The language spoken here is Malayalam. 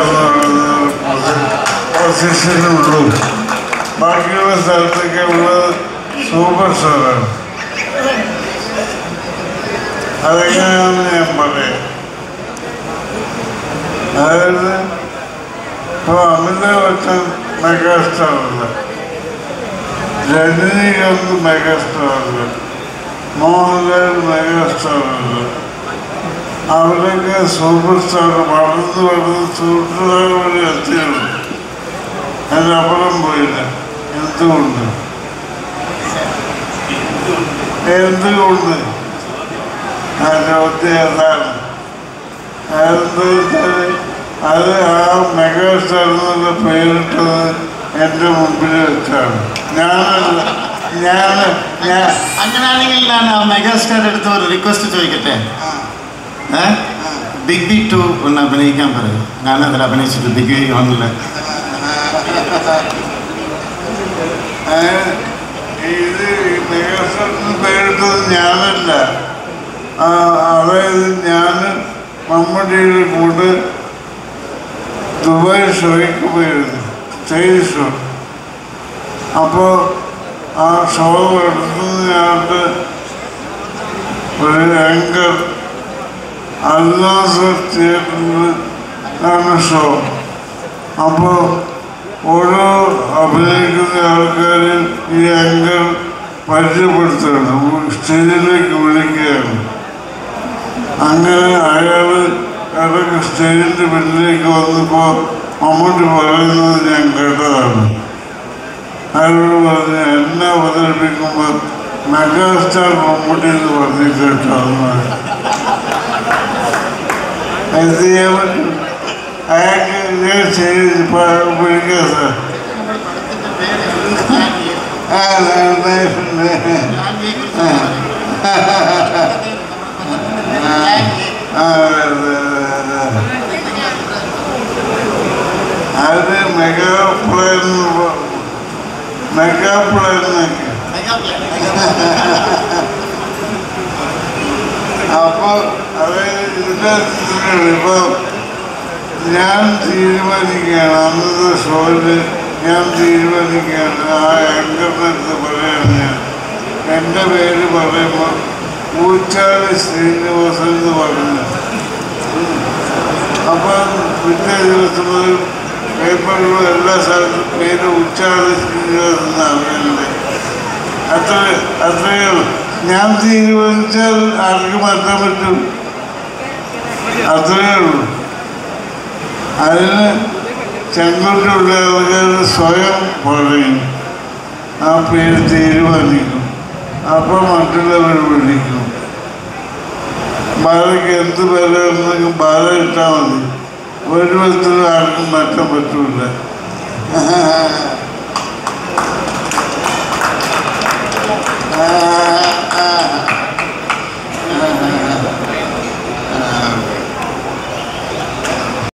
പൊസിഷനുള്ളൂ ബാക്കിയുള്ള സ്ഥലത്തൊക്കെ ഉള്ളത് സൂപ്പർ സ്റ്റാറാണ് അതെങ്ങനെയാണെന്ന് ഞാൻ പറയാം അതായത് ഇപ്പോൾ അമിതാഭ് ബച്ചൻ മെഗാസ്റ്റാറല്ല രജനീകാന്ത് മെഗാസ്റ്റാറല്ല മോഹൻലാൽ മെഗാസ്റ്റാറല്ല അവരൊക്കെ സൂപ്പർ സ്റ്റാർ വളർന്ന് വളർന്ന് സൂപ്പർ സ്റ്റാർ വരെ എത്തിയുള്ളൂ അതിനപ്പുറം പോയില്ല എന്തുകൊണ്ട് എന്തുകൊണ്ട് ആ ചോദ്യം അതാണ് അതെന്താ വെച്ചാൽ അത് ആ മെഗാസ്റ്റാർ എന്നുള്ള പേരിട്ടത് എൻ്റെ മുമ്പിൽ വെച്ചാണ് ഞാനല്ല ഞാൻ ഞാൻ അങ്ങനെയാണെങ്കിൽ ഞാൻ ആ മെഗാസ്റ്റാർ അടുത്ത് ഒരു റിക്വസ്റ്റ് ചോദിക്കട്ടെ ഏ ബിഗ് ബി ടു ഒന്ന് അഭിനയിക്കാൻ പറയും ഞാൻ അതിൽ അഭിനയിച്ചിട്ട് ബിഗ് ബി വന്നില്ല ഏ, ഇത് മെഗാസ്റ്റാറിന് പേരിട്ടത് ഞാനല്ല ആ, അതായത് ഞാൻ മമ്മൂട്ടിയുടെ കൂടെ ദുബായ് ഷോയ്ക്ക് പോയിരുന്നു സ്റ്റേജ് ഷോ അപ്പോൾ ആ ഷോ എടുത്തതിനകത്ത് ഒരു ആങ്കർ അല്ലാസ് തിയേറ്ററിൽ ആണ് ഷോ അപ്പോൾ ഓരോ അഭിനയിക്കുന്ന ആൾക്കാരും ഈ ആങ്കർ പരിചയപ്പെടുത്തുകയാണ് സ്റ്റേജിലേക്ക് വിളിക്കുകയാണ് അങ്ങനെ അയാൾ ഇടയ്ക്ക് സ്റ്റേജിൻ്റെ പിന്നിലേക്ക് വന്നപ്പോൾ മമ്മൂട്ടി പറയുന്നത് ഞാൻ കേട്ടതാണ് അയാളോട് പറഞ്ഞ് എന്നെ അവതരിപ്പിക്കുമ്പോൾ മെഗാസ്റ്റാർ മമ്മൂട്ടി എന്ന് പറഞ്ഞ് കേട്ടാന്ന് അത് ചെയ്യാൻ പറ്റും അയാൾക്ക് ഞാൻ ചെയ്ത് വിളിക്കാം സാർ ആ നന്നായിട്ടുണ്ട് ആ അതെ, അതെ, അതെ. അത് മെഗാ പ്ലാൻ മെഗാ പ്ലാനൊക്കെ അപ്പോൾ അത് ഇതിൻ്റെ ഇപ്പോൾ ഞാൻ തീരുമാനിക്കുകയാണ് അന്നത്തെ ഷോയിൽ ഞാൻ തീരുമാനിക്കുകയാണ് ആ ആങ്കറിനടുത്ത് പറയാണ് ഞാൻ എൻ്റെ പേര് പറയുമ്പോൾ ഊച്ചാളി ശ്രീനിവാസൻ എന്ന് പറഞ്ഞു അപ്പം പിറ്റേ ദിവസം മുതൽ പേപ്പറിലും എല്ലാ സ്ഥലത്തും പേര് ഉച്ചാളി ശ്രീനിവാസൻ എന്നാണ് എൻ്റെ അത്ര അത്രയേ ഉള്ളൂ ഞാൻ തീരുമാനിച്ചാൽ ആർക്ക് മാറ്റാൻ പറ്റും അത്രയേ ഉള്ളൂ അതിന് ചെങ്കോട്ടുള്ള ആൾക്കാർ സ്വയം പറയും ആ പേര് തീരുമാനിക്കും അപ്പോൾ മറ്റുള്ളവർ വിളിക്കും ബാലയ്ക്ക് എന്ത് പേരാണെന്നെങ്കിൽ ബാല ഇട്ടാൽ മതി ഒരു വിധത്തിലും ആർക്കും മാറ്റാൻ പറ്റൂല